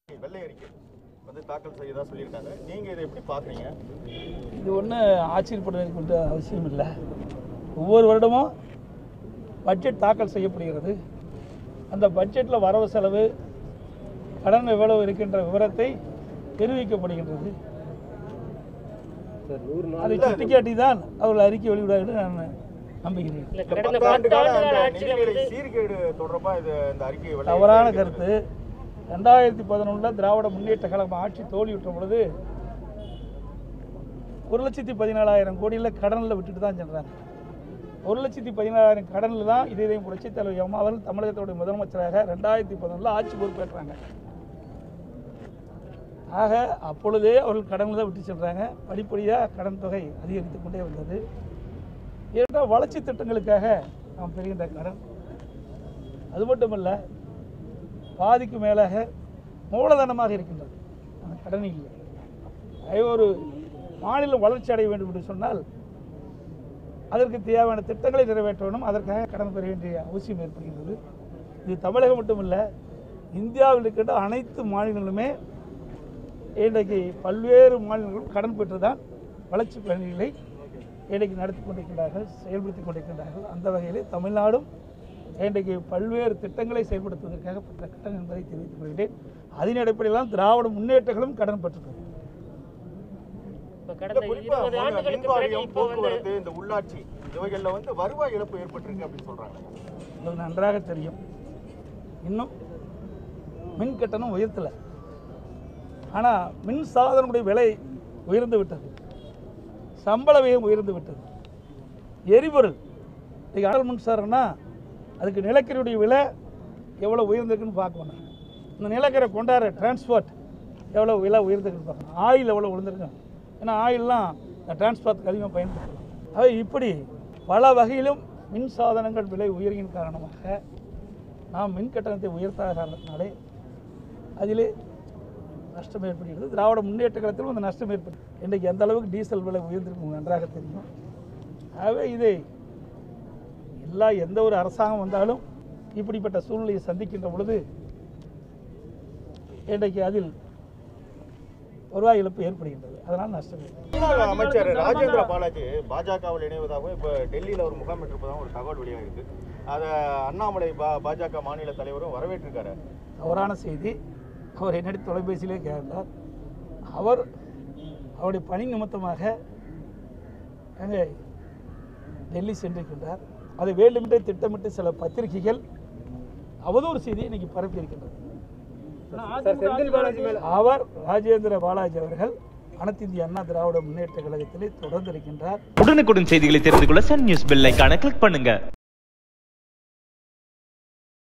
வெள்ளை அறிக்கை வந்து தாக்கல் செய்யதா சொல்லியிருக்காங்க நீங்க இதை எப்படி பாக்குறீங்க இது ஒன்றும் ஆச்சரியப்படுவதற்கு அவசியம் இல்லை ஒவ்வொரு வருடமும் பட்ஜெட் தாக்கல் செய்யப்படுகிறது அந்த பட்ஜெட்டில் வரவு செலவு கடன் எவ்வளவு இருக்கின்ற விவரத்தை தெரிவிக்கப்படுகின்றது அதை சுட்டிக்காட்டி தான் அவர்கள் அறிக்கை வெளியிடுவார்கள் நான் நம்புகிறேன் இல்ல இந்த கடந்த பத்தாண்டு கால பத்தாண்டுகால அந்த ஆட்சியில நிதிநிலை வந்து சீர்கேடு தொடர்பா இது இந்த அறிக்கை வெள்ளை தவறான அறிக்கை கருத்து ரெண்டாயிரத்தி பதினொன்றில் திராவிட முன்னேற்ற கழகம் ஆட்சி தோல்வியுற்ற பொழுது ஒரு லட்சத்தி பதினாலாயிரம் கோடியில் கடனில் விட்டுட்டு தான் சென்றாங்க ஒரு லட்சத்தி பதினாலாயிரம் கடனில் தான் இதே புரட்சித் தலைவர் எம்மா அவர்கள் தமிழகத்துடைய முதலமைச்சராக ரெண்டாயிரத்தி பதினொன்றில் ஆட்சி பொறுப்பேற்றாங்க ஆக அப்பொழுதே அவர்கள் கடனில் தான் விட்டு சென்றாங்க படிப்படியாக கடன் தொகை அதிகரித்து கொண்டே வந்தது ஏன்னா வளர்ச்சி திட்டங்களுக்காக நாம் பெறுகின்ற கடன் அது மட்டுமல்ல பாதிக்கு மேலாக மூலதனமாக இருக்கின்றது அந்த கடன் இல்லை அதே ஒரு மாநிலம் வளர்ச்சி அடைய வேண்டும் என்று சொன்னால் அதற்கு தேவையான திட்டங்களை நிறைவேற்ற வேண்டும் அதற்காக கடன் பெற வேண்டிய அவசியம் ஏற்படுகின்றது இது தமிழகம் மட்டுமல்ல இந்தியாவில் இருக்கின்ற அனைத்து மாநிலங்களுமே இன்றைக்கு பல்வேறு மாநிலங்களும் கடன் பெற்று தான் வளர்ச்சி பணிகளை இன்றைக்கு நடத்தி கொண்டிருக்கின்றார்கள் செயல்படுத்தி கொண்டிருக்கின்றார்கள் அந்த வகையிலே தமிழ்நாடும் இன்றைக்கு பல்வேறு திட்டங்களை செயல்படுத்துவதற்காக பெற்ற கடன் என்பதை தெரிவித்துக் கொள்கிறேன் அதன் அடிப்படையில் தான் திராவிட முன்னேற்றங்களும் கடன் பெற்றுள்ளது இப்ப இந்த கடந்த குறிப்பா இருபது மின் ஆண்டுகளுக்கு பிறகு வாரியம் இப்போ வந்து போக்குவரத்து இந்த உள்ளாட்சி இவைகள்ல வந்து வருவாய் இழப்பு ஏற்பட்டிருக்கு அப்படின்னு சொல்றாங்க உங்களுக்கு நன்றாக தெரியும் இன்னும் மின் கட்டணம் உயர்த்தலை ஆனால் மின் சாதனங்களுடைய விலை உயர்ந்து விட்டது சம்பள விகிதம் உயர்ந்து விட்டது எரிபொருள் இன்றைக்கி அனல் மின்சாரம்னா அதுக்கு நிலக்கரியுடைய விலை எவ்வளோ உயர்ந்திருக்குன்னு பார்க்கணும் இந்த நிலக்கரை கொண்டாடுற டிரான்ஸ்போர்ட் எவ்வளோ விலை உயர்ந்திருக்குன்னு பார்க்கணும் ஆயில் எவ்வளோ உயர்ந்திருக்கு ஏன்னா ஆயில்லாம் இந்த டிரான்ஸ்போர்ட்டுக்கு அதிகமாக பயன்படுத்தலாம் அவை இப்படி பல வகையிலும் மின் சாதனங்கள் விலை உயர்வின் காரணமாக நாம் மின் கட்டணத்தை உயர்த்தாத காரணத்தினாலே அதிலே நஷ்டம் ஏற்படுகிறது திராவிட முன்னேற்ற காலத்திலும் அந்த நஷ்டம் ஏற்படுது இன்றைக்கு எந்த அளவுக்கு டீசல் விலை உயர்ந்திருக்கும் நன்றாக தெரியும் ஆகவே இதை எல்லா எந்த ஒரு அரசாங்கம் வந்தாலும் இப்படிப்பட்ட சூழ்நிலையை சந்திக்கின்ற பொழுது இன்றைக்கு அதில் வருவாய் இழப்பு ஏற்படுகின்றது அதனால் நஷ்டம் ஏற்படும் முன்னாள் அமைச்சர் ராஜேந்திர பாலாஜி பாஜகவில் இணைவதாகவும் இப்போ டெல்லியில் ஒரு முகாம் இருப்பதாகவும் ஒரு தகவல் வெளியாகிருக்கு அதை அண்ணாமலை பா பாஜக மாநில தலைவரும் வரவேற்றிருக்காரு தவறான செய்தி அவர் என்னடி தொலைபேசியிலே கேட்டார் அவர் அவருடைய பணி நிமித்தமாக அங்கே டெல்லி சென்றிருக்கின்றார் அதை வேண்டுமென்றே திட்டமிட்டு சில பத்திரிகைகள் அவதூறு செய்தியை இன்னைக்கு பரப்பியிருக்கின்றது அவர் ராஜேந்திர பாலாஜி அவர்கள் அனைத்து இந்திய அண்ணா திராவிட முன்னேற்ற கழகத்திலே தொடர்ந்து இருக்கின்றார் உடனுக்குடன் செய்திகளை தெரிந்து கொள்ள சன் நியூஸ் பெல் ஐகானை கிளிக் பண்ணுங்க